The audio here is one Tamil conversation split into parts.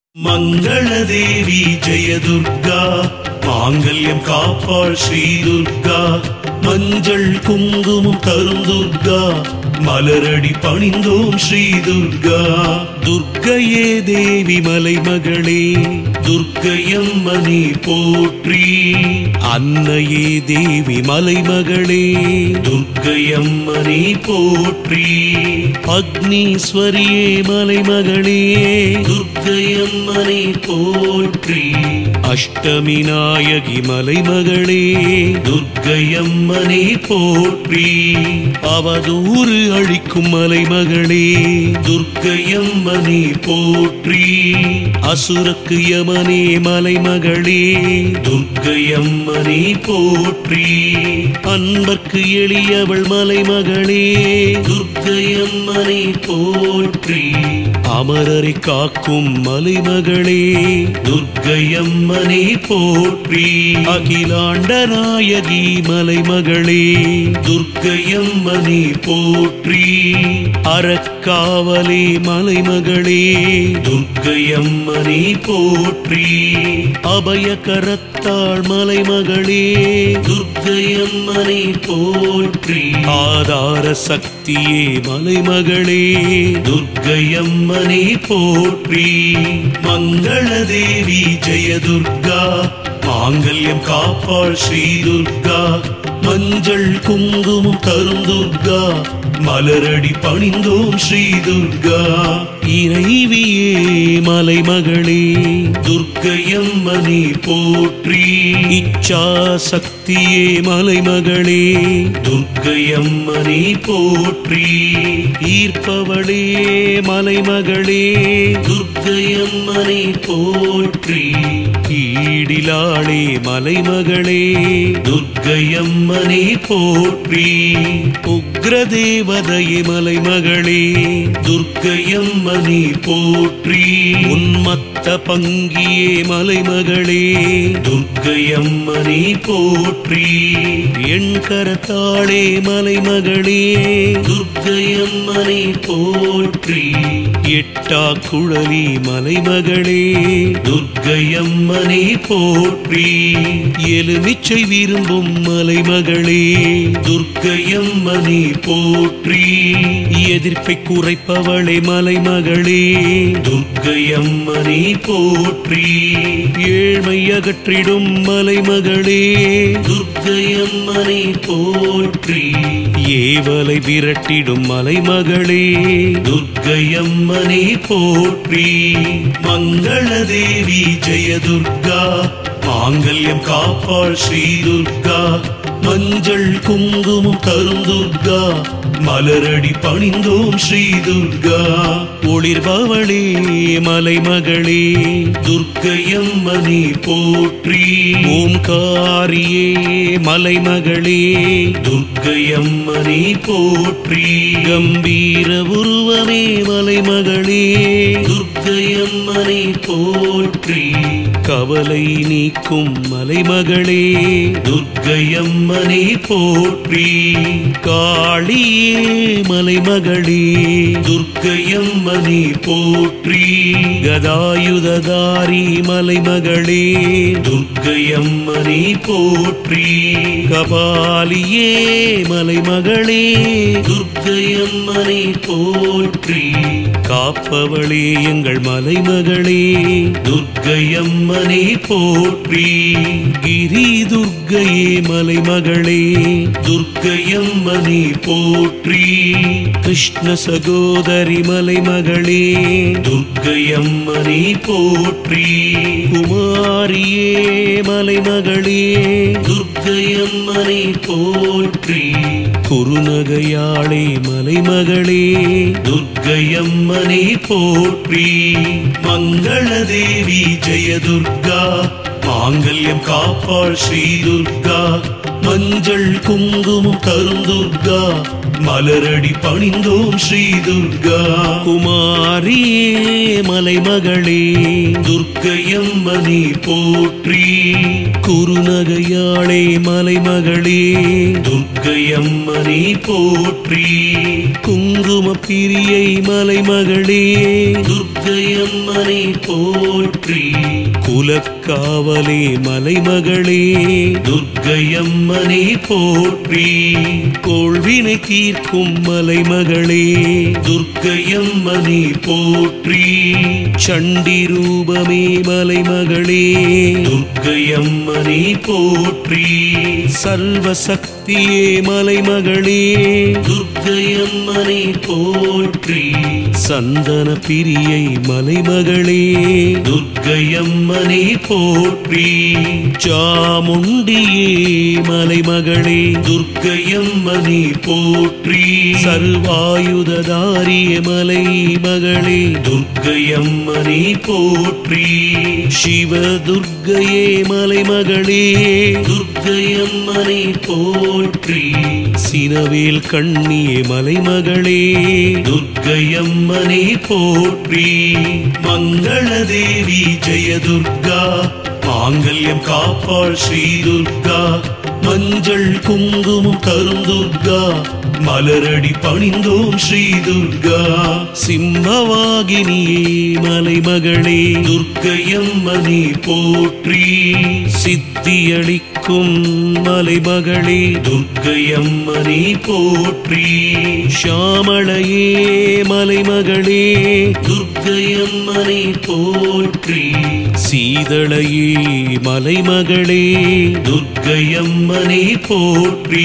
மங்களதேவி ஜெயதுர்கா மாங்கல்யம் காப்பாள் ஸ்ரீதுர்கா மஞ்சள் குங்குமம் தரும் துர்கா மலரடி பணிந்தோம் ஸ்ரீதுர்கா துர்க்கையே தேவி மலைமகளே துர்க்கையம்மனே போற்றி அன்னையே தேவி மலைமகளே துர்க்கையம்மனே போற்றி அக்னீஸ்வரியே மலைமகளே துர்க்கையம்மனை போற்றி அஷ்டமி நாயகி மலைமகளே துர்க்கையம்மனை போற்றி அவதூறு அழிக்கும் மலைமகளே துர்க்கையம்மனை போற்றி அசுரக்கு யமனே மலைமகளே துர்க்கையம்மனை போற்றி அன்பர்க்கு எளியவள் மலைமகளே துர்க்கையம்மனை போற்றி அமரரை காக்கும் மலைமகளே துர்க்கையம்மனை போற்றி அகிலாண்ட நாயகி மலைமகளே துர்க்கையம்மனை போற்றி அறக்காவலே மலைமகளே துர்க்கையம்மனை போற்றி அபயகரத்தாள் மலைமகளே துர்க்கையம்மனை போற்றி ஆதார சக்தியே மலைமகளே துர்க்கையம்மனை போற்றி மங்களதேவி ஜெயதுர்கா மாங்கல்யம் காப்பாள் ஸ்ரீதுர்கா மஞ்சள் குங்குமம் தரும் துர்கா மலரடி பணிந்தோம் ஸ்ரீதுர்கா இறைவியே மலைமகளே துர்க்கையம்மனை போற்றி இச்சா சக்தியே மலைமகளே துர்க்கையம்மனை போற்றி ஈர்ப்பவளே மலைமகளே துர்க்கையம்மனை போற்றி ஈடிலாளே மலைமகளே துர்க்கையம்மனை போற்றி உக்ரதேவதையே மலைமகளே துர்க்கையம்மனை போற்றி உன்மத்த பங்கியே மலைமகளே துர்க்கையம்மனை போற்றி என் கரத்தாளே மலைமகளே துர்க்கையம்மனை போற்றி எட்டா குழலி மலைமகளே துர்க்கையம்மனை போற்றி எலுமிச்சை விரும்பும் மலைமகளே துர்க்கையம்மனை போற்றி எதிர்ப்பை குறைப்பவளே மலைமகளே துர்க்கையம்மனை போற்றி ஏழ்மை அகற்றிடும் மலைமகளே துர்க்கையம்மனை போற்றி ஏவலை விரட்டிடும் மலைமகளே துர்க்கையம்மனை போற்றி மங்களதேவி ஜெயதுர்கா மாங்கல்யம் காப்பாள் ஸ்ரீதுர்கா மஞ்சள் குங்குமம் தரும் துர்கா மலரடி பணிந்தோம் ஸ்ரீதுர்கா ஒளிர்பவளே மலைமகளே துர்க்கையம்மனை போற்றி ஓம்காரியே மலைமகளே துர்க்கையம்மனை போற்றி கம்பீர உருவமே மலைமகளே துர்க்கையம்மனை போற்றி கவலை நீக்கும் மலைமகளே துர்க்கையம்மனை போற்றி காளியே மலைமகளே துர்க்கையம்மனை போற்றி கதாயுததாரி மலைமகளே துர்க்கையம்மனை போற்றி கபாலியே மலைமகளே துர்க்கையம்மனை போற்றி காப்பவளே எங்கள் மலைமகளே துர்க்கையம்மனை போற்றி கிரி துர்க்கையே மலைமகளே துர்க்கையம்மனை போற்றி கிருஷ்ண சகோதரி மலைமகளே துர்க்கையம்மனை போற்றி குமாரியே மலைமகளே துர்க்கையம்மனை போற்றி குருநகையாளே மலைமகளே துர்க்கையம்மனை போற்றி மங்களதேவி ஜெயதுர்கா மாங்கல்யம் காப்பாள் ஸ்ரீதுர்கா மஞ்சள் குங்குமம் கருந்துர்கா மலரடி பணிந்தோம் ஸ்ரீ துர்கா குமாரியே மலைமகளே துர்க்கையம்மனி போற்றி குறுநகையாளே மலைமகளே துர்க்கையம்மனி போற்றி குங்கும பிரியை மலைமகளே துர்க்கையம்மனை போற்றி குலக்காவலே மலைமகளே துர்க்கையம்மனை போற்றி கோள்வினை தீர்க்கும் மலைமகளே துர்க்கையம்மனை போற்றி சண்டி ரூபமே மலைமகளே துர்க்கையம்மனை போற்றி சர்வசக்தியே மலைமகளே துர்க்கையம்மனை போற்றி சந்தன பிரியை மலைமகளே துர்க்கையம்மனை போற்றி சாமுண்டியே மலைமகளே துர்க்கையம்மனை போற்றி சர்வாயுததாரிய மலை மகளே துர்க்கையம்மனை போற்றி சிவ துர்க்கையே மலைமகளே துர்க்கையம்மனை போற்றி சினவேல் கண்ணியே மலைமகளே துர்க்கையம்மனை போற்றி மங்களதேவி ஜெய துர்கா மாங்கல்யம் காப்பாள் ஸ்ரீ துர்கா மஞ்சள் குங்குமம் கருந்துர்கா மலரடி பணிந்தோம் ஸ்ரீ துர்கா சிம்மவாகினியே மலைமகளே துர்க்கையம்மனை போற்றி சித்தியளிக்கும் மலைமகளே துர்க்கையம்மனை போற்றி ஷாமளையே மலைமகளே துர்க்கையம்மனை போற்றி சீதளையே மலைமகளே துர்க்கையம்மனை போற்றி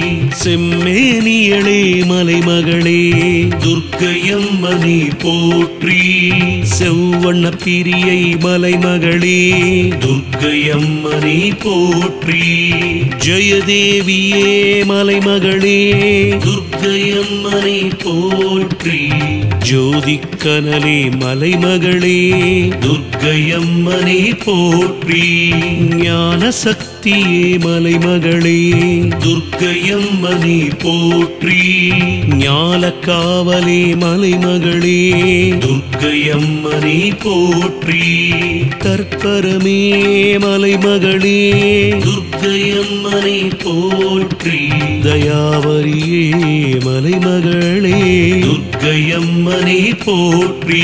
செம்மேனியளே மலைமகளே துர்க்கையம்மனை போற்றி செவ்வண்ண பிரியை மலைமகளே துர்க்கையம்மனை போற்றி ஜெயதேவியே மலைமகளே துர்க்கையம்மனை போற்றி ஜோதிக்கனலே மலைமகளே துர்க்கையம்மனை போற்றி ஞான சக்தியே மலைமகளே துர்க்கையம்மனை போற்றி ஞான காவலே மலைமகளே துர்க்கையம்மனை போற்றி கற்பரமே மலைமகளே துர்க்கையம்மனை போற்றி தயாவரியே மலைமகளே துர்க்கையம்மனை போற்றி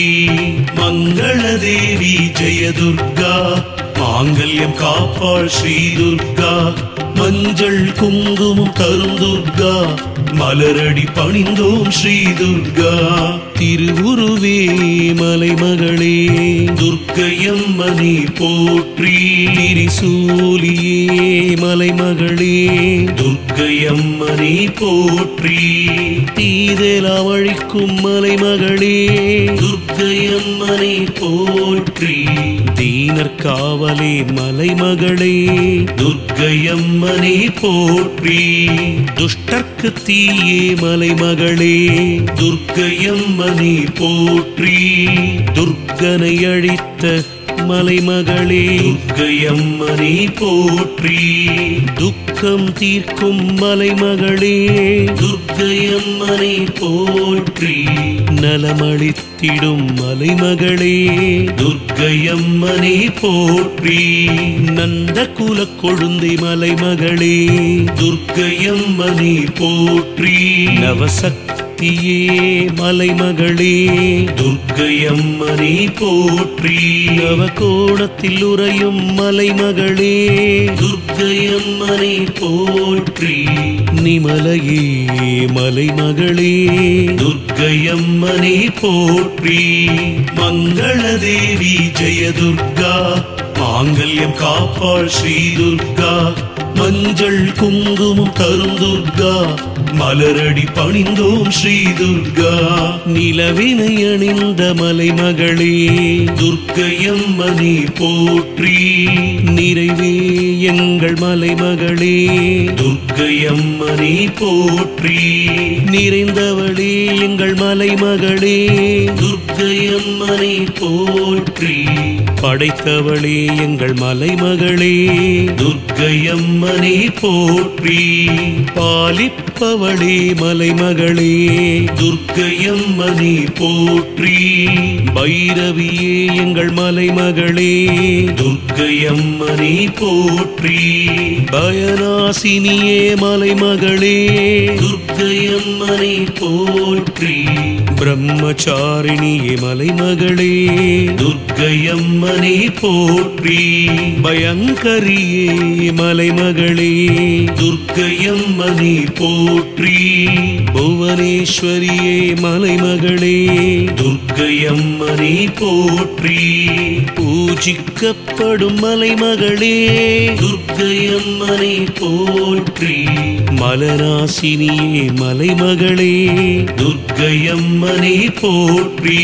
மங்களதேவி ஜெய துர்கா மாங்கல்யம் காப்பாள் ஸ்ரீ துர்கா மஞ்சள் குங்குமம் கருந்துர்கா மலரடி பணிந்தோம் ஸ்ரீ துர்கா திருவுருவே மலைமகளே துர்க்கையம்மனை போற்றி திரிசூலியே மலைமகளே துர்க்கையம்மனை போற்றி தீதெலாம் அழிக்கும் மலைமகளே துர்க்கையம்மனை போற்றி தீனர் காவலே மலைமகளே துர்க்கையம்மனை போற்றி துஷ்டர்க்கு தீயே மலைமகளே துர்க்கையம்மனை போற்றி துர்க்கனை அழித்த மலைமகளே துர்க்கையம்மனை போற்றி துக்கம் தீர்க்கும் மலைமகளே துர்க்கையம்மனை போற்றி நலமளித்திடும் மலைமகளே துர்க்கையம்மனை போற்றி நந்த குல கொழுந்தை மலைமகளே துர்க்கையம்மனை போற்றி நவசக்தியே மலைமகளே துர்க்கையம்மனை போற்றி நவகோணத்தில் உறையும் மலைமகளே துர்க்கையம்மனை போற்றி நிமலையே மலைமகளே துர்க்கையம்மனை போற்றி மங்களதேவி ஜெய துர்கா மாங்கல்யம் காப்பாள் ஸ்ரீ துர்கா மஞ்சள் குங்குமம் கருந்துர்கா மலரடி பணிந்தோம் ஸ்ரீ துர்கா நிலவினை அணிந்த மலைமகளே துர்க்கையம்மனை போற்றி நிறைவே எங்கள் மலைமகளே துர்க்கையம்மனை போற்றி நிறைந்தவளே எங்கள் மலைமகளே துர்க்கை துர்க்கையம்மனை போற்றி படைத்தவளே எங்கள் மலைமகளே துர்க்கையம்மனை போற்றி பாலிப்பவளே மலைமகளே துர்க்கையம்மனை போற்றி பைரவியே எங்கள் மலைமகளே துர்க்கையம்மனை போற்றி பயனாசினியே மலைமகளே துர்க்கையம்மனை போற்றி பிரம்மச்சாரிணியே மலைமகளே துர்க்கையம்மனை போற்றி பயங்கரியே மலைமகளே துர்க்கையம்மனை போற்றி புவனேஸ்வரியே மலைமகளே துர்க்கையம்மனை போற்றி பூஜிக்கப்படும் மலைமகளே துர்க்கையம்மனை போற்றி மலராசினியே மலைமகளே துர்க்கையம்மனை போற்றி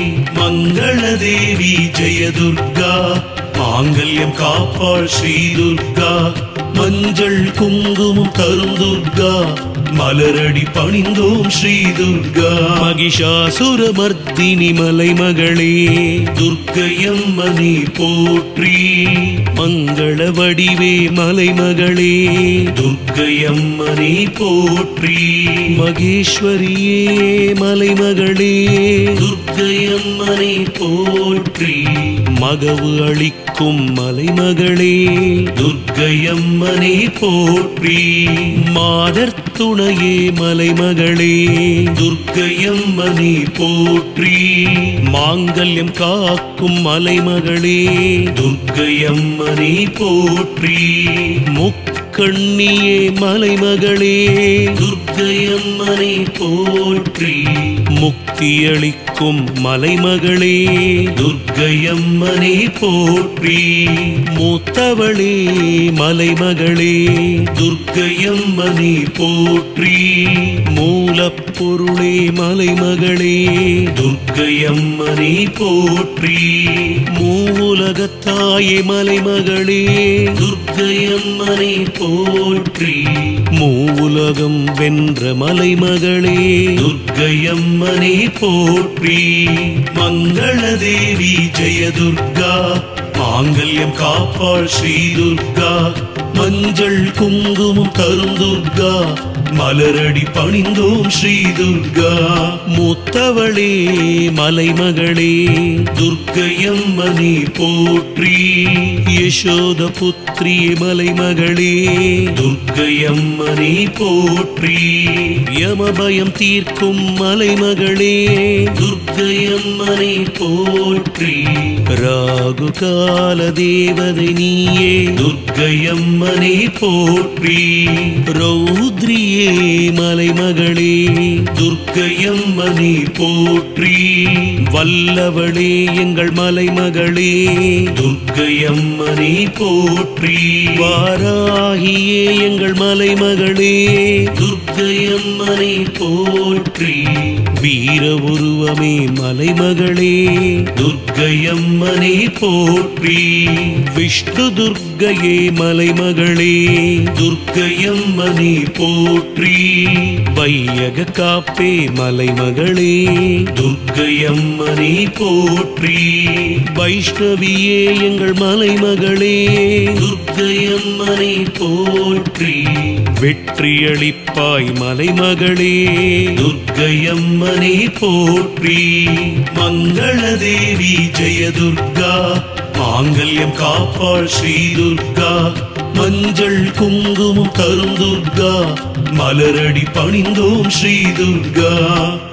மங்களதேவி ஜெயதுர்கா மாங்கல்யம் காப்பாள் ஸ்ரீ துர்கா மஞ்சள் குங்குமம் தரும் துர்கா மலரடி பணிந்தோம் ஸ்ரீ துர்கா மகிஷாசுரமர்த்தினி மலைமகளே துர்க்கையம்மனை போற்றி மங்கள வடிவே மலைமகளே துர்க்கையம்மனை போற்றி மகேஸ்வரியே மலைமகளே துர்க்கையம்மனை போற்றி மகவு அளிக்கும் மலைமகளே துர்க்கையம்மனை போற்றி மாதர் துணையே மலைமகளே துர்க்கையம்மனை போற்றி மாங்கல்யம் காக்கும் மலைமகளே துர்க்கையம்மனை போற்றி முக்கண்ணியே மலைமகளே துர்க்கையம்மனை போற்றி முக்தியளிக்கும் மலைமகளே துர்க்கையம்மனை போற்றி மூத்தவளே மலைமகளே துர்க்கையம்மனை போற்றி மூலப்பொருளே மலைமகளே துர்க்கையம்மனை போற்றி மூவுலகத்தாயே மலைமகளே துர்க்கையம்மனை போற்றி மூவுலகம் வென்ற மலைமகளே துர்க்கையம்மனை போற்றி மங்களதேவி ஜெயதுர்கா மாங்கல்யம் காப்பாள் ஸ்ரீ துர்கா மஞ்சள் குங்குமம் தரும் துர்கா மலரடி பணிந்தோம் ஸ்ரீ துர்கா மூத்தவளே மலைமகளே துர்க்கையம்மனை போற்றி யசோத புத்திரி மலைமகளே துர்க்கையம்மனை போற்றி யமபயம் தீர்க்கும் மலைமகளே துர்க்கையம்மனை போற்றி ராகு கால தேவதை நீயே துர்க்கையம்மனை போற்றி ரௌத்ரியே மலைமகளே துர்க்கையம்மனை போற்றி வல்லவளே எங்கள் மலைமகளே துர்க்கையம்மனை போற்றி வாராகியே எங்கள் மலைமகளே துர்க்கையம்மனை போற்றி வீர உருவமே மலைமகளே துர்க்கையம்மனை போற்றி விஷ்ணு துர்க்கையே மலைமகளே துர்க்கையம்மனை போற்றி வையக காப்பே மலைமகளே துர்க்கையம்மனை போற்றி வைஷ்ணவியே எங்கள் மலைமகளே துர்க்கையம்மனை போற்றி வெற்றியளிப்பாய் மலைமகளே துர்க்கையம்மனை போற்றி மங்களதேவி ஜெயதுர்கா மாங்கல்யம் காப்பாள் ஸ்ரீ துர்கா மஞ்சள் குங்குமம் தரும் துர்கா மலரடி பணிந்தோம் ஸ்ரீ துர்கா